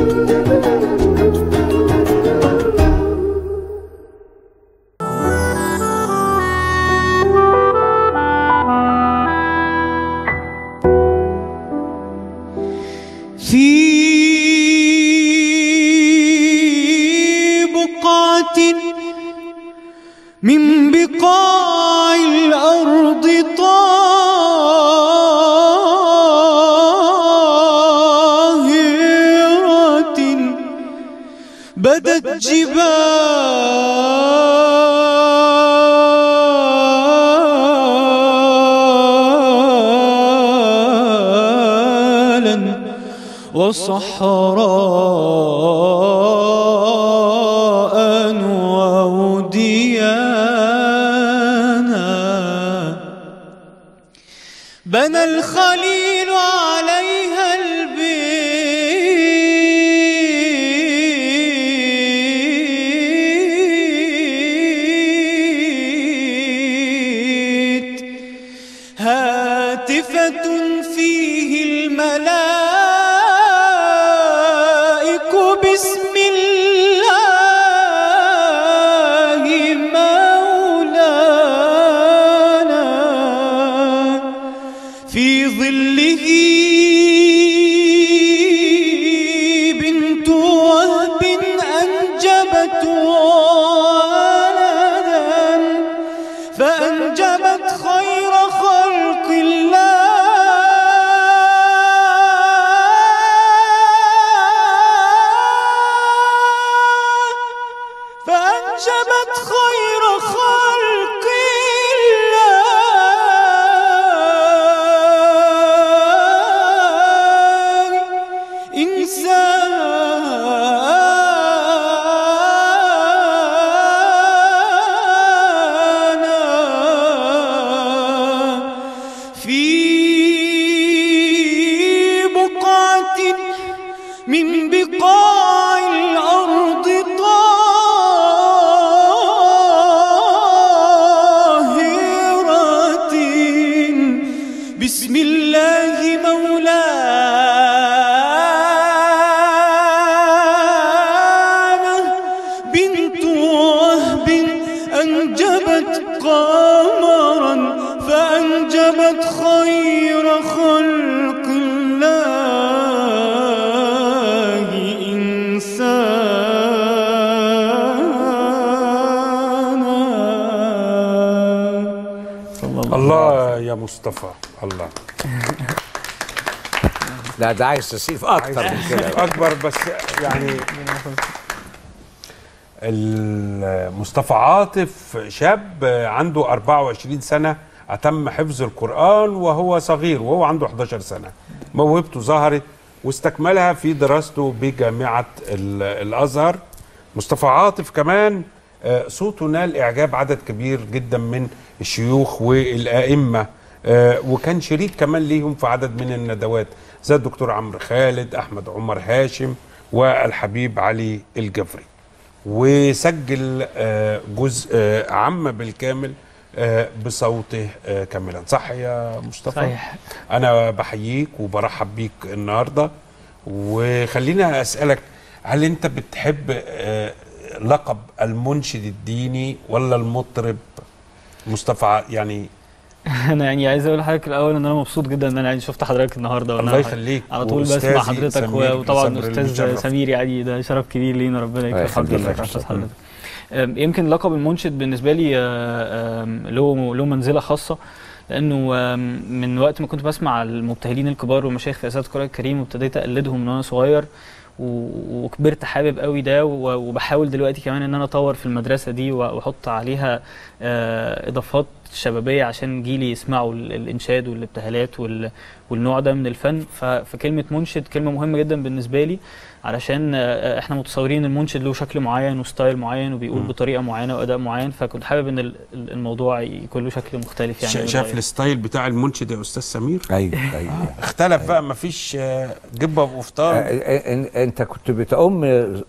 في بقعة من بقاع الأرض طاهرة بدت جبالا وصحراء ووديانا بنى الخليل عليها البيت هاتفة فيه الملائك بسم الله مولانا في ظله بنت وهب أنجبت ولدا فأنجبت خير خلق الله فأنجبت خير خلق الله إنسانا في بقعة من بقاع الأرض طاهرة بسم الله مولانا بنت وهب أنجبت قمرا فأنجبت خير خلق الله إنسانا الله يا مصطفى الله لا ده عايز تصيف اكتر من كده اكبر بس يعني مصطفى عاطف شاب عنده 24 سنه اتم حفظ القران وهو صغير وهو عنده 11 سنه موهبته ظهرت واستكملها في دراسته بجامعه ال- الازهر مصطفى عاطف كمان آه، صوته نال اعجاب عدد كبير جدا من الشيوخ والائمه آه، وكان شريك كمان ليهم في عدد من الندوات زي الدكتور عمرو خالد احمد عمر هاشم والحبيب علي الجفري وسجل آه، جزء آه، عام بالكامل آه، بصوته آه، كاملا صح يا مصطفى صحيح. انا بحييك وبرحب بيك النهارده وخليني اسالك هل انت بتحب آه، لقب المنشد الديني ولا المطرب مصطفى ع- يعني انا يعني عايز اقول لحضرتك الاول ان انا مبسوط جدا ان انا يعني شفت حضرتك النهارده وإن الله أنا يخليك على طول وأستاذي بسمع حضرتك سمير وطبعا صبري استاذ المشرف. سمير يعني ده شرف كبير لينا ربنا الله يكرم يخليك. حضرتك استاذ حضرتك أم، يمكن لقب المنشد بالنسبه لي آه، آم، له له منزله خاصه لانه آم، من وقت ما كنت بسمع المبتهلين الكبار والمشايخ في اساتذه القران الكريم وابتديت اقلدهم من وانا صغير و- وكبرت حابب قوي ده و- وبحاول دلوقتي كمان ان انا اطور في المدرسه دي و- واحط عليها آه، اضافات شبابيه عشان جيلي يسمعوا ال- الانشاد والابتهالات وال- والنوع ده من الفن ف- فكلمه منشد كلمه مهمه جدا بالنسبه لي علشان آه، احنا متصورين المنشد له شكل معين وستايل معين وبيقول مم. بطريقه معينه واداء معين فكنت حابب ان ال- ال- الموضوع يكون له شكل مختلف يعني شا- شاف ويتغير. الستايل بتاع المنشد يا استاذ سمير ايوه ايوه اختلف بقى مفيش آه، جبه وقفطان آه، آه، انت كنت بتأم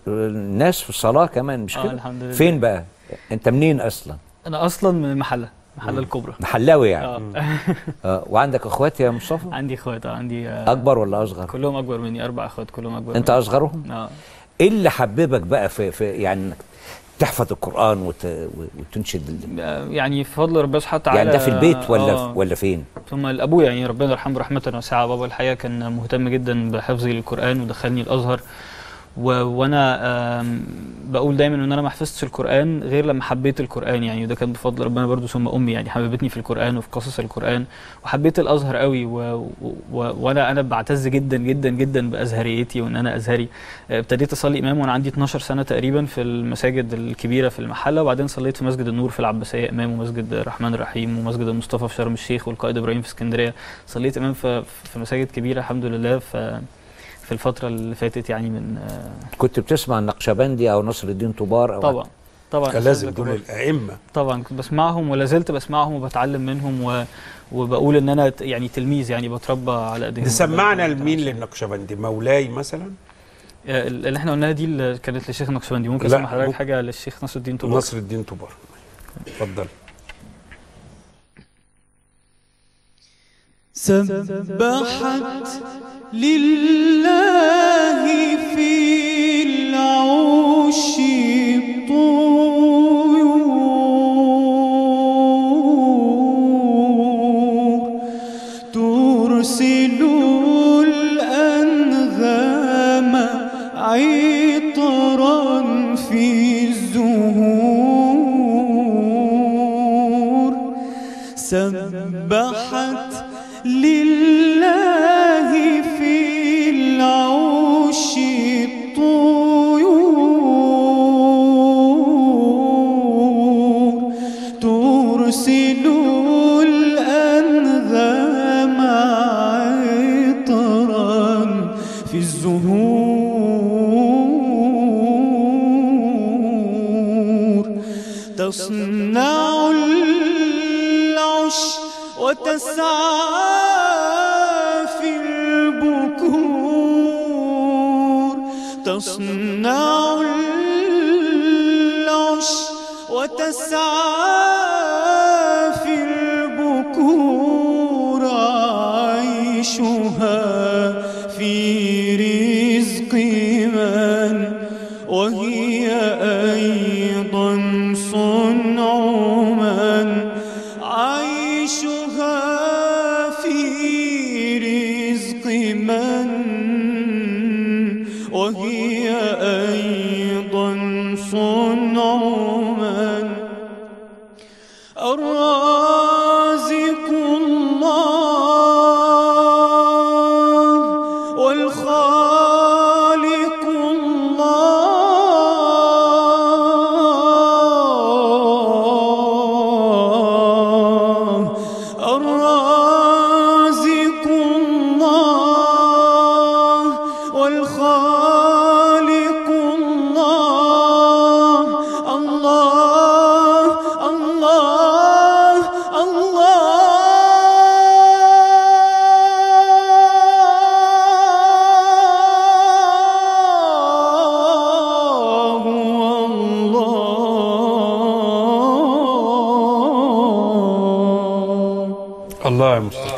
الناس في الصلاه كمان مش آه، كده الحمد لله. فين بقى انت منين اصلا انا اصلا من المحله محل الكبرى محلاوي يعني اه آه. وعندك اخوات يا مصطفى عندي اخوات آه، عندي آه، اكبر ولا اصغر كلهم اكبر مني اربع اخوات كلهم اكبر انت مني. اصغرهم اه ايه اللي حببك بقى في, في يعني انك تحفظ القران وت... وتنشد ال... آه، يعني في فضل ربنا سبحانه وتعالى يعني ده في البيت ولا آه، ولا فين ثم الابويا يعني ربنا يرحمه رحمه واسعه بابا الحقيقه كان مهتم جدا بحفظي للقران ودخلني الازهر و... وانا آم، بقول دايما ان انا ما حفظتش القران غير لما حبيت القران يعني وده كان بفضل ربنا برضو ثم امي يعني حببتني في القران وفي قصص القران وحبيت الازهر قوي و... و... وانا انا بعتز جدا جدا جدا بازهريتي وان انا ازهري آه، ابتديت اصلي امام وانا عندي 12 سنه تقريبا في المساجد الكبيره في المحله وبعدين صليت في مسجد النور في العباسيه امام ومسجد الرحمن الرحيم ومسجد المصطفى في شرم الشيخ والقائد ابراهيم في اسكندريه صليت امام في في مساجد كبيره الحمد لله في في الفتره اللي فاتت يعني من آه، كنت بتسمع النقشبندي او نصر الدين طوبار او طبعا طبعا كان لازم أستاذ دول كبار. الائمه طبعا كنت بسمعهم ولا زلت بسمعهم وبتعلم منهم و... وبقول ان انا ت- يعني تلميذ يعني بتربى على ايديهم نسمعنا لمين للنقشبندي مولاي مثلا آه، اللي احنا قلناها دي اللي كانت للشيخ نقشبندي ممكن لا، اسمع حضرتك ممكن. حاجه للشيخ نصر الدين طوبار نصر الدين طوبار اتفضل سبحت لله في العوش الطيور ترسل الأنغام عطرا في الزهور سبحت لله في العوش الطيور ترسل الأنغام عطرا في الزهور تصنع العش وتسعى في البكور تصنع العش وتسعى في البكور عيشها في رزق من وهي أيضا صنع من عيشها في رزق من وهي أيضا صنع من الرازق الله والخالق الله الرازق الله والخالق الله الله الله الله الله الله يا مصطفى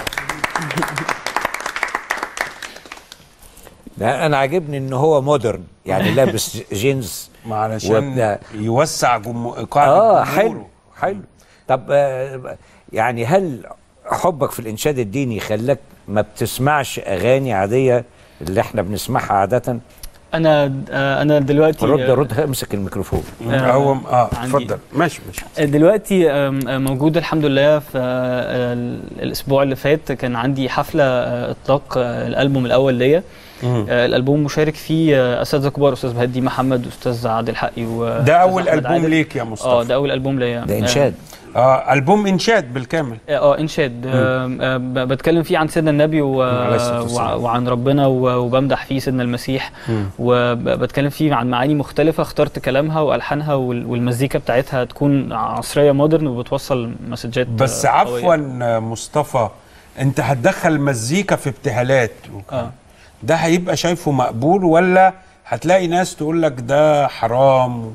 لا انا عاجبني ان هو مودرن يعني لابس جينز ما علشان وبتاع. يوسع جمو... قاعده اه جمهوره. حلو حلو طب آه يعني هل حبك في الانشاد الديني خلاك ما بتسمعش اغاني عاديه اللي احنا بنسمعها عاده انا آه، انا دلوقتي رد آه، رد امسك الميكروفون آه، هو اه عندي- اتفضل ماشي ماشي دلوقتي آم، آم، موجود الحمد لله في آه، الاسبوع اللي فات كان عندي حفله آه، اطلاق آه، الالبوم الاول ليا مم. آه، الالبوم مشارك فيه آه، اساتذه كبار استاذ بهدي محمد واستاذ عادل حقي و ده اول أستاذ أحمد البوم عادل. ليك يا اه مصطفى ده اول البوم ليا ده انشاد اه البوم انشاد بالكامل اه آه، انشاد آه آه، ب- بتكلم فيه عن سيدنا النبي و... عليه الصلاة والسلام. وع- وعن ربنا و- وبمدح فيه سيدنا المسيح وبتكلم فيه عن معاني مختلفة اخترت كلامها والحانها وال- والمزيكا بتاعتها تكون عصرية مودرن وبتوصل مسجات بس آه، عفوا قوية. آه، مصطفى انت هتدخل مزيكا في ابتهالات وكده. آه. ده هيبقى شايفه مقبول ولا هتلاقي ناس تقول لك ده حرام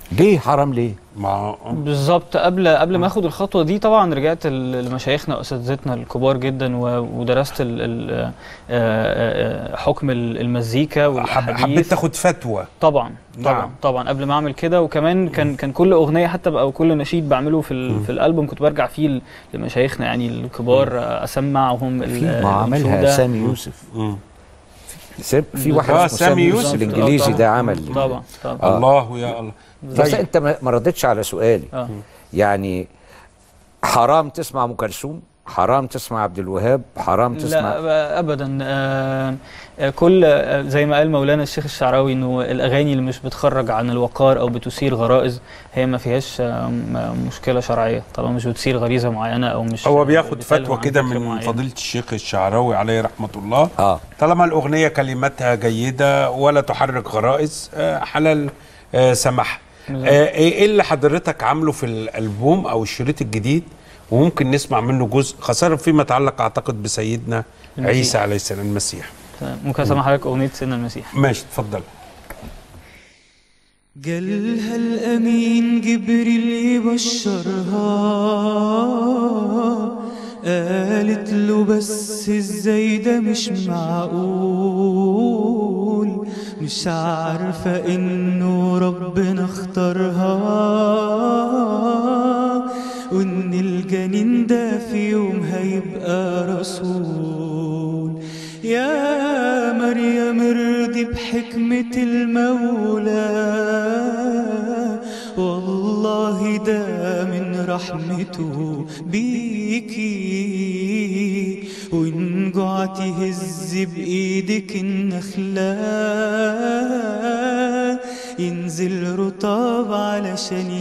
ليه حرام ليه مع بالظبط قبل قبل ما اخد الخطوه دي طبعا رجعت ل- لمشايخنا واساتذتنا الكبار جدا و- ودرست ال ال آه، آه، حكم ال- المزيكا حب والحديث حبيت تاخد فتوى طبعا طبعا نعم. طبعا قبل ما اعمل كده وكمان كان كان كل اغنيه حتى او كل نشيد بعمله في ال في الالبوم كنت برجع فيه ل- لمشايخنا يعني الكبار آه، اسمعهم ال- في ما عملها الأنشودة. سامي يوسف مم. سام- في واحد آه، اسمه سامي سامي يوسف يوسف. الانجليزي طبعاً. ده عمل طبعا طبعا آه. الله يا الله بس انت ما ما ردتش على سؤالي اه يعني حرام تسمع ام كلثوم حرام تسمع عبد الوهاب حرام تسمع لا ابدا آه، آه، كل آه، زي ما قال مولانا الشيخ الشعراوي انه الاغاني اللي مش بتخرج عن الوقار او بتثير غرائز هي ما فيهاش آه، م- مشكله شرعيه طالما مش بتثير غريزه معينه او مش هو بياخد بتلهو فتوى عن كده فكرة من معينة. فضيله الشيخ الشعراوي عليه رحمه الله اه طالما الاغنيه كلماتها جيده ولا تحرك غرائز آه، حلال آه، سماح بالظبط. آه، ايه إيه اللي حضرتك عامله في الالبوم او الشريط الجديد وممكن نسمع منه جزء خاصه فيما يتعلق اعتقد بسيدنا المسيح. عيسى عليه السلام المسيح تمام. ممكن اسمع حضرتك اغنيه سيدنا المسيح ماشي اتفضل جالها الأمين جبريل يبشرها قالت له بس ازاي ده مش معقول مش عارفة انه ربنا اختارها وان الجنين ده في يوم هيبقى رسول يا مريم ارضي بحكمة المولى والله ده من رحمته بيكي وإن جعتي هز بإيدك النخلة ينزل رطاب علشان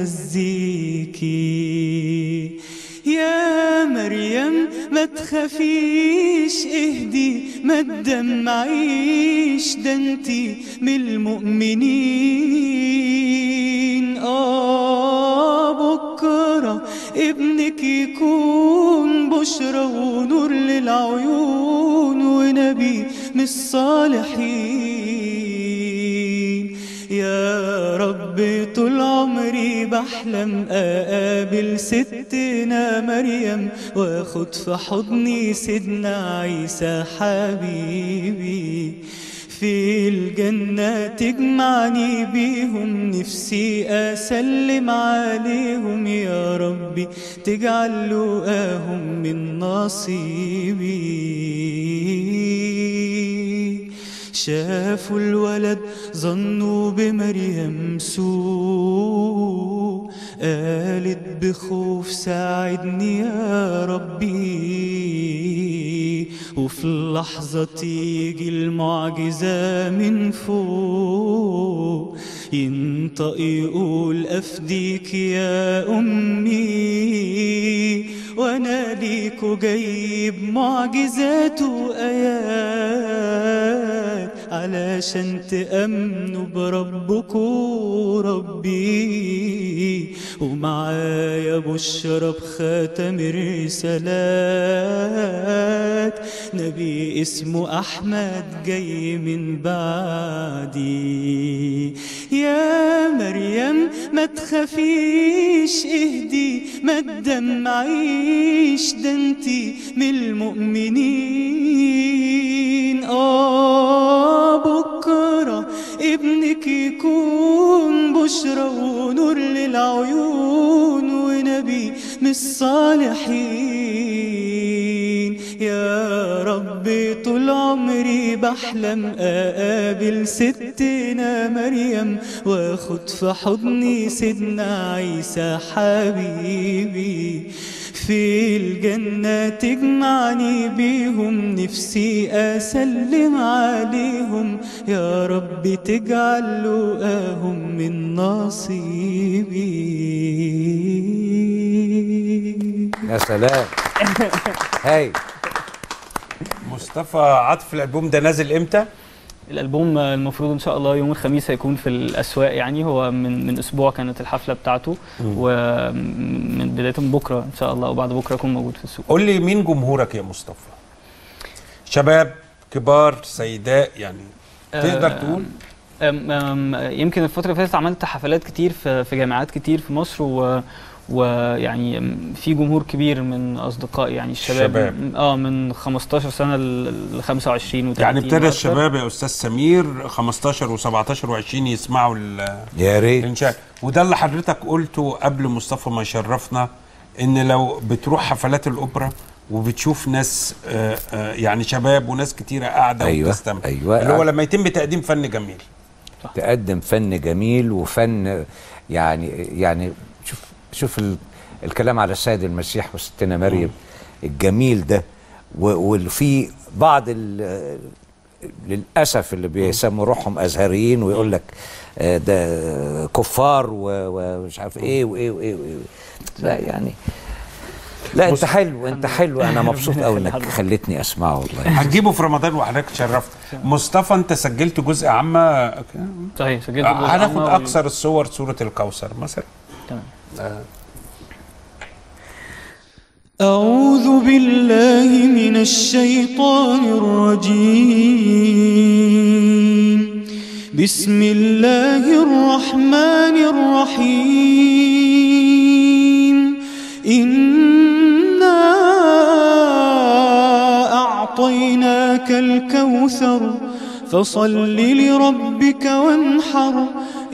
يغذيكي يا مريم ما تخافيش اهدي ما تدمعيش ده انتي من المؤمنين اه بكرة ابنك يكون بشرى ونور للعيون ونبي من الصالحين يا رب طول عمري بحلم اقابل ستنا مريم واخد في حضني سيدنا عيسى حبيبي في الجنة تجمعني بيهم نفسي أسلم عليهم يا ربي تجعل لقاهم من نصيبي شافوا الولد ظنوا بمريم سوء قالت بخوف ساعدني يا ربي وفي لحظة تيجي المعجزة من فوق ينطق يقول أفديك يا أمي وأنا ليكو جايب معجزات وآيات علشان تأمنوا بربكوا ربي ومعايا بشرى بخاتم الرسالات نبي اسمه أحمد جاي من بعدي يا مريم ما تخافيش اهدي ما تدمعيش ده انتي من المؤمنين اه بكرة ابنك يكون بشرى ونور للعيون ونبي من الصالحين يا رب طول عمري بحلم اقابل ستنا مريم واخد في حضني سيدنا عيسى حبيبي في الجنة تجمعني بيهم نفسي أسلم عليهم يا رب تجعل لقاهم من نصيبي يا سلام هاي مصطفى عاطف الالبوم ده نازل امتى الالبوم آه، المفروض ان شاء الله يوم الخميس هيكون في الاسواق يعني هو من من اسبوع كانت الحفله بتاعته ومن بدايه من بكره ان شاء الله وبعد بكره يكون موجود في السوق قول لي مين جمهورك يا مصطفى شباب كبار سيدات يعني تقدر آه، تقول أم أم يمكن الفترة اللي فاتت عملت حفلات كتير في في جامعات كتير في مصر و ويعني أم، في جمهور كبير من اصدقائي يعني الشباب شباب. اه من 15 سنه ل 25 و30 يعني ابتدى الشباب يا استاذ سمير 15 و17 و20 يسمعوا ال- يا ريت الانشاء وده اللي حضرتك قلته قبل مصطفى ما يشرفنا ان لو بتروح حفلات الاوبرا وبتشوف ناس آه، آه، يعني شباب وناس كتيره قاعده أيوة، وبتستمتع أيوة. اللي هو لما يتم تقديم فن جميل تقدم فن جميل وفن يعني يعني شوف شوف ال الكلام على السيد المسيح وستنا مريم الجميل ده و- وفي بعض ال- للاسف اللي بيسموا روحهم ازهريين ويقول لك آه، ده كفار و- ومش عارف ايه وايه وايه وايه لا يعني لا انت حلو انت حلو انا مبسوط قوي انك خلتني اسمعه والله هتجيبه في رمضان وحضرتك تشرفت مصطفى انت سجلت جزء عامه صحيح سجلت جزء هناخد عامة و- اكثر الصور سوره الكوثر مثلا تمام أعوذ بالله من الشيطان الرجيم بسم الله الرحمن الرحيم إنا أعطيناك الكوثر فصل لربك وانحر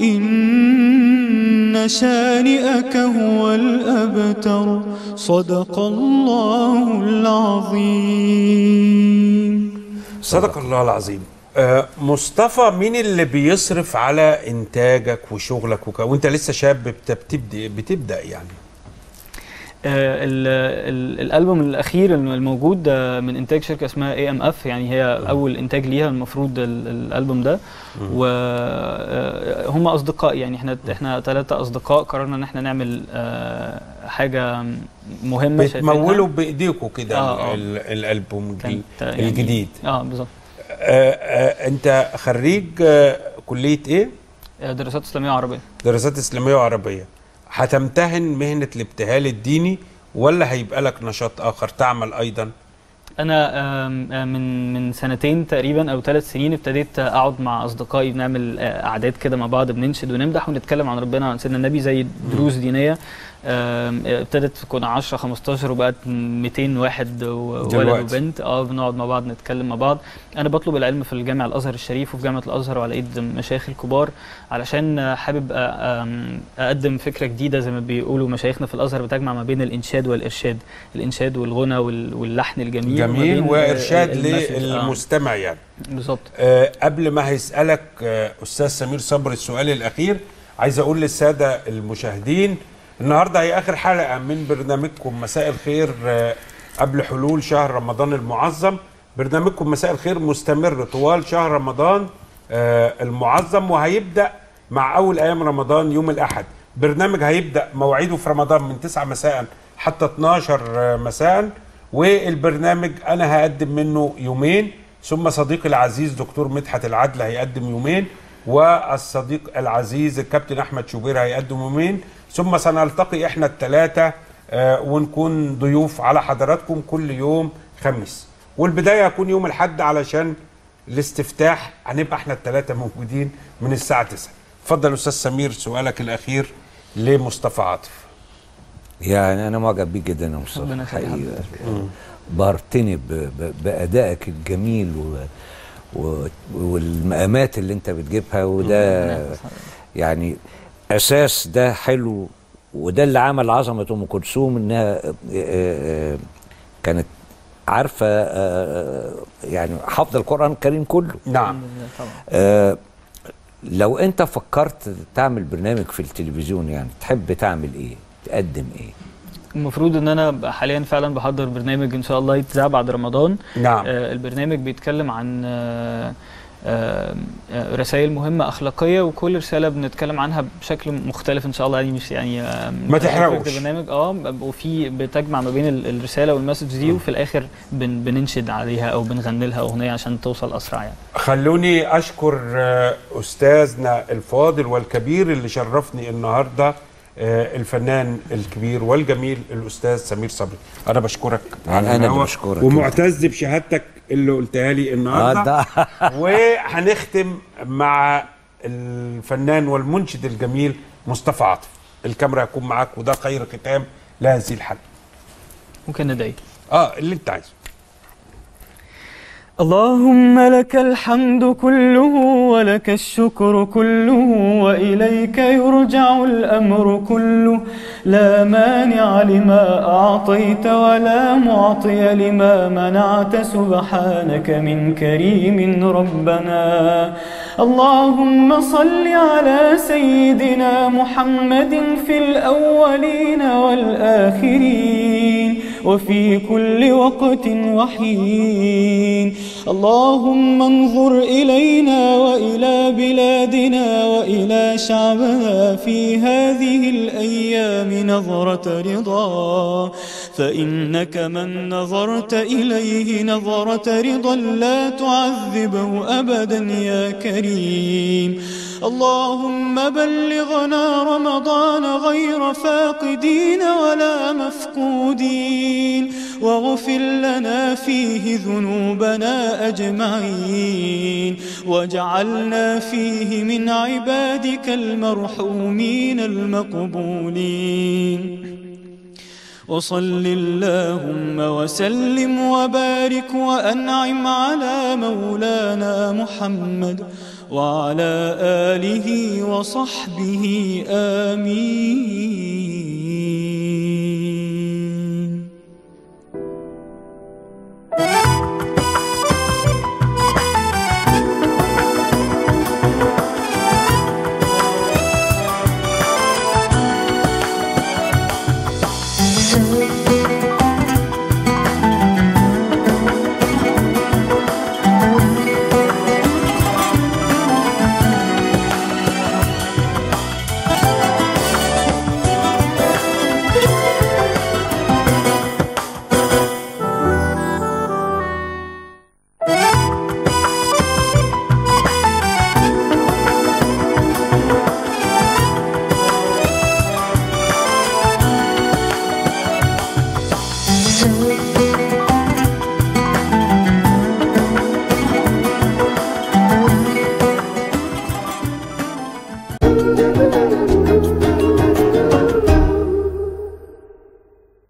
إن شانئك هو الأبتر صدق الله العظيم صدق الله العظيم آه، مصطفى مين اللي بيصرف على انتاجك وشغلك وك... وانت لسه شاب بت- بتبدا بتبدا يعني آه، ال- ال- الالبوم الاخير الموجود آه، من انتاج شركه اسمها اي ام اف يعني هي اول انتاج ليها المفروض ال- الالبوم ده وهم اصدقاء يعني احنا احنا ثلاثه اصدقاء قررنا ان احنا نعمل آه، حاجه مهمه شايفينها. بتمولوا بايديكم كده آه، آه. ال- ال- الالبوم الجديد- كانت، آه، يعني- الجديد اه بالظبط آه، آه، انت خريج آه، كليه ايه آه، دراسات اسلاميه وعربيه دراسات اسلاميه وعربيه هتمتهن مهنه الابتهال الديني ولا هيبقى لك نشاط اخر تعمل ايضا انا آم، آم، من من سنتين تقريبا او ثلاث سنين ابتديت اقعد مع اصدقائي بنعمل آه، قعدات كده مع بعض بننشد ونمدح ونتكلم عن ربنا وعن سيدنا النبي زي دروس دينيه آم، ابتدت كنا 10 15 وبقت 200 واحد و- ولد دلوقتي. وبنت اه بنقعد مع بعض نتكلم مع بعض انا بطلب العلم في الجامع الازهر الشريف وفي جامعه الازهر وعلى ايد مشايخ الكبار علشان آه، حابب آه، آم، اقدم فكره جديده زي ما بيقولوا مشايخنا في الازهر بتجمع ما بين الانشاد والارشاد الانشاد والغنى وال- واللحن الجميل وما جميل بين، آه، وارشاد المسج. آه، للمستمع يعني بالظبط آه، قبل ما هيسألك آه، أستاذ سمير صبري السؤال الأخير عايز أقول للسادة المشاهدين النهاردة هي آخر حلقة من برنامجكم مساء الخير آه، قبل حلول شهر رمضان المعظم برنامجكم مساء الخير مستمر طوال شهر رمضان آه، المعظم وهيبدأ مع أول أيام رمضان يوم الأحد برنامج هيبدأ موعده في رمضان من 9 مساء حتى 12 مساء والبرنامج أنا هقدم منه يومين ثم صديقي العزيز دكتور مدحت العدل هيقدم يومين والصديق العزيز الكابتن احمد شوبير هيقدم يومين ثم سنلتقي احنا الثلاثه آه، ونكون ضيوف على حضراتكم كل يوم خميس والبدايه هيكون يوم الاحد علشان الاستفتاح هنبقى احنا الثلاثه موجودين من الساعه 9 اتفضل استاذ سمير سؤالك الاخير لمصطفى عاطف يعني انا معجب بيك جدا يا مصطفى ربنا يخليك. حقيقة. بهرتني ب- ب- بادائك الجميل و... و... والمقامات اللي انت بتجيبها وده يعني اساس ده حلو وده اللي عمل عظمه ام كلثوم انها آه، آه، كانت عارفه آه، آه، يعني حافظه القران الكريم كله نعم طبعا آه، لو انت فكرت تعمل برنامج في التلفزيون يعني تحب تعمل ايه تقدم ايه المفروض ان انا ب- حاليا فعلا بحضر برنامج ان شاء الله يتذاع بعد رمضان نعم آه البرنامج بيتكلم عن آه آه آه، رسائل مهمة أخلاقية وكل رسالة بنتكلم عنها بشكل مختلف إن شاء الله يعني مش يعني آه، ما تحرقوش. فكرة البرنامج اه ب- وفي بتجمع ما بين ال- الرسالة والمسج دي وفي الآخر بن بننشد عليها أو بنغني لها أغنية عشان توصل أسرع يعني خلوني اشكر آه، استاذنا الفاضل والكبير اللي شرفني النهارده آه، الفنان الكبير والجميل الاستاذ سمير صبري انا بشكرك أنا اللي الهوا بشكرك. ومعتز بشهادتك اللي قلتها لي اه النهارده ده وهنختم مع الفنان والمنشد الجميل مصطفى عاطف الكاميرا هتكون معاك وده خير ختام لهذه الحلقه ممكن ندعي اه اللي انت عايزه اللهم لك الحمد كله ولك الشكر كله وإليك يرجع الأمر كله لا مانع لما أعطيت ولا معطي لما منعت سبحانك من كريم ربنا اللهم صل على سيدنا محمد في الأولين والآخرين وفي كل وقت وحين اللهم انظر إلينا وإلى بلادنا وإلى شعبنا في هذه الأيام نظرة رضا فإنك من نظرت إليه نظرة رضا لا تعذبه أبدا يا كريم اللهم بلغنا رمضان غير فاقدين ولا مفقودين واغفر لنا فيه ذنوبنا أجمعين واجعلنا فيه من عبادك المرحومين المقبولين وصل اللهم وسلم وبارك وأنعم على مولانا محمد وعلى آله وصحبه آمين